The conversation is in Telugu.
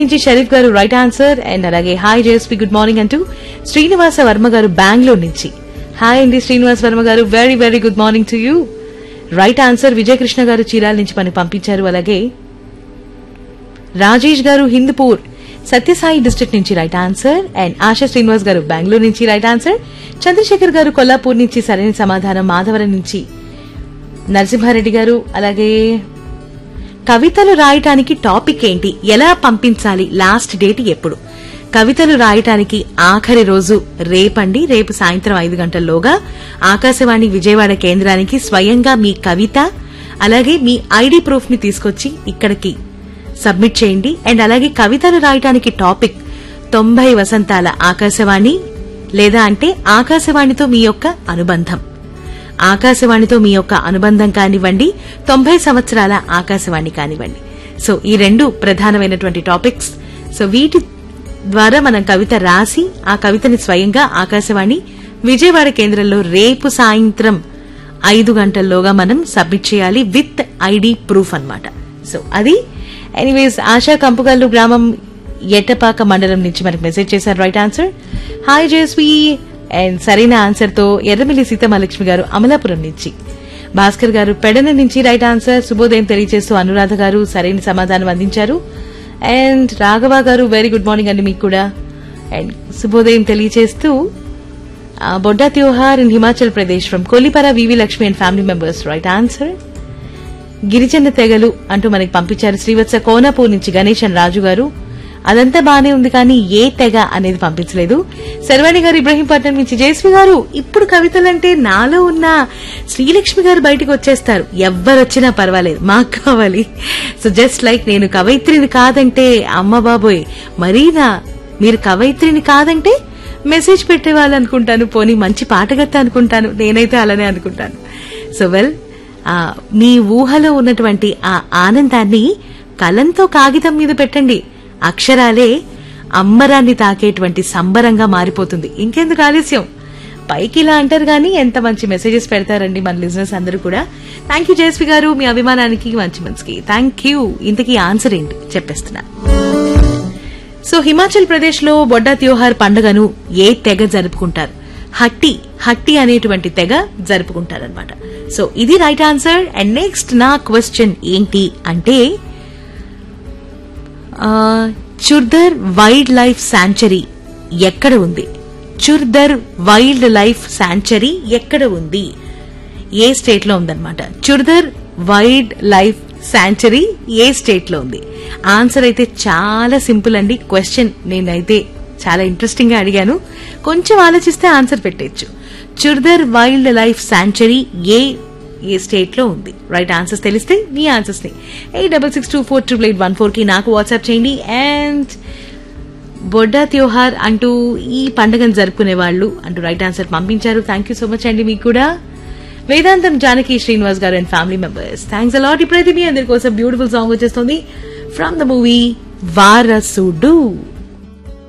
నుంచి షరీఫ్ గారు రైట్ ఆన్సర్ అండ్ అలాగే హాయ్ జేఎస్పీ గుడ్ మార్నింగ్ అంటూ శ్రీనివాస వర్మ గారు బెంగళూరు నుంచి హాయ్ అండి శ్రీనివాస్ వర్మ గారు very very good morning to you right answer Vijayakrishna గారు చీరాల నుంచి మనకి పంపించారు అలాగే రాజేష్ గారు హిందూపూర్ సత్యసాయి డిస్ట్రిక్ట్ నుంచి right answer and Asha Srinivas గారు బెంగళూరు నుంచి రైట్ ఆన్సర్ చంద్రశేఖర్ గారు కొల్లాపూర్ నుంచి సరైన సమాధానం మాధవరం నుంచి నరసింహారెడ్డి గారు అలాగే కవితలు రాయటానికి టాపిక్ ఏంటి ఎలా పంపించాలి లాస్ట్ డేట్ ఎప్పుడు కవితలు రాయటానికి ఆఖరి రోజు రేపండి రేపు సాయంత్రం ఐదు గంటల్లోగా ఆకాశవాణి విజయవాడ కేంద్రానికి స్వయంగా మీ కవిత అలాగే మీ ఐడి ప్రూఫ్ ని తీసుకొచ్చి ఇక్కడికి సబ్మిట్ చేయండి అండ్ అలాగే కవితలు రాయటానికి టాపిక్ తొంభై వసంతాల ఆకాశవాణి లేదా అంటే ఆకాశవాణితో మీ యొక్క అనుబంధం ఆకాశవాణితో మీ యొక్క అనుబంధం కానివ్వండి తొంభై సంవత్సరాల ఆకాశవాణి కానివ్వండి సో ఈ రెండు ప్రధానమైనటువంటి టాపిక్స్ సో వీటి ద్వారా మనం కవిత రాసి ఆ కవితని స్వయంగా ఆకాశవాణి విజయవాడ కేంద్రంలో రేపు సాయంత్రం ఐదు గంటల్లోగా మనం సబ్మిట్ చేయాలి విత్ ఐడి ప్రూఫ్ అన్నమాట సో అది ఎనీవేస్ ఆశా కంపుగల్లు గ్రామం ఎట్టపాక మండలం నుంచి మనకు మెసేజ్ చేశారు right answer hi JSV and సరైన ఆన్సర్ తో ఎర్రమిల్లి సీతమహాలక్ష్మి గారు అమలాపురం నుంచి భాస్కర్ గారు పెడన నుంచి రైట్ ఆన్సర్ శుభోదయం తెలియజేస్తూ అనురాధ గారు సరైన సమాధానం అందించారు అండ్ రాఘవ గారు వెరీ గుడ్ మార్నింగ్ అండి మీకు కూడా అండ్ శుభోదయం తెలియజేస్తూ ఆ, బొడ్డా త్యోహార్ in Himachal Pradesh from Kollipara VV Lakshmi and family members right answer గిరిజన తెగలు అంటూ మనకి పంపించారు శ్రీవత్స కోనపూర్ నుంచి గణేష్ అండ్ రాజు గారు అదంతా బానే ఉంది కానీ ఏ తెగ అనేది పంపించలేదు శర్వాణి గారు ఇబ్రహీంపట్నం నుంచి జయశ్రీ గారు ఇప్పుడు కవితలంటే నాలో ఉన్న శ్రీలక్ష్మి గారు బయటకు వచ్చేస్తారు ఎవ్వరొచ్చినా పర్వాలేదు మాకు కావాలి సో జస్ట్ లైక్ నేను కవయిత్రిని కాదంటే అమ్మ బాబోయ్ మరీనా మీరు కవయిత్రిని కాదంటే మెసేజ్ పెట్టేవాళ్ళు అనుకుంటాను పోనీ మంచి పాటగత్త అనుకుంటాను నేనైతే అలానే అనుకుంటాను సో వెల్ ఆ, మీ ఊహలో ఉన్నటువంటి ఆ ఆనందాన్ని కలంతో కాగితం మీద పెట్టండి అక్షరాలే అమ్మరాన్ని తాకేటువంటి సంబరంగా మారిపోతుంది ఇంకెందుకు ఆలస్యం పైకి ఇలా అంటారు కానీ ఎంత మంచి మెసేజెస్ పెడతారండి మన లిజినెస్ అందరూ కూడా థ్యాంక్ యూ జయశ్రీ గారు మీ అభిమానానికి మంచి మనసుకి థ్యాంక్ యూ ఇంతకీ ఆన్సర్ ఏంటి చెప్పేస్తున్నా సో హిమాచల్ ప్రదేశ్ లో బొడ్డా త్యోహార్ పండుగను ఏ తెగ జరుపుకుంటారు హట్టి హట్టి అనేటువంటి తెగ జరుపుకుంటారనమాట సో ఇది రైట్ ఆన్సర్ అండ్ నెక్స్ట్ నా క్వశ్చన్ ఏంటి అంటే ఆ, చుర్దర్ వైల్డ్ లైఫ్ శాంచరీ ఎక్కడ ఉంది చుర్దర్ వైల్డ్ లైఫ్ శాంచరీ ఎక్కడ ఉంది ఏ స్టేట్ లో ఉందన్నమాట చుర్దర్ వైల్డ్ లైఫ్ శాంచరీ ఏ స్టేట్ లో ఉంది ఆన్సర్ అయితే చాలా సింపుల్ అండి క్వశ్చన్ నేనైతే చాలా ఇంట్రెస్టింగ్ గా అడిగాను కొంచెం ఆలోచిస్తే ఆన్సర్ పెట్టేయచ్చు చుర్దర్ వైల్డ్ లైఫ్ శాంచరీ ఏ ఏ స్టేట్ లో ఉంది రైట్ ఆన్సర్స్ తెలిస్తే మీ ఆన్సర్స్ ని eight double six two four triple eight one four కి నాకు వాట్సాప్ చేయండి అండ్ బొడ్డా త్యోహార్ అంటూ ఈ పండుగను జరుపుకునే వాళ్ళు అంటూ రైట్ ఆన్సర్ పంపించారు థ్యాంక్ యూ సో మచ్ అండి మీకు కూడా వేదాంతం జానకి శ్రీనివాస్ గారు and family members thanks a lot ఇప్పుడైతే మీ అందరి కోసం బ్యూటిఫుల్ సాంగ్ వచ్చేస్తుంది ఫ్రమ్ ద మూవీ వారసుడు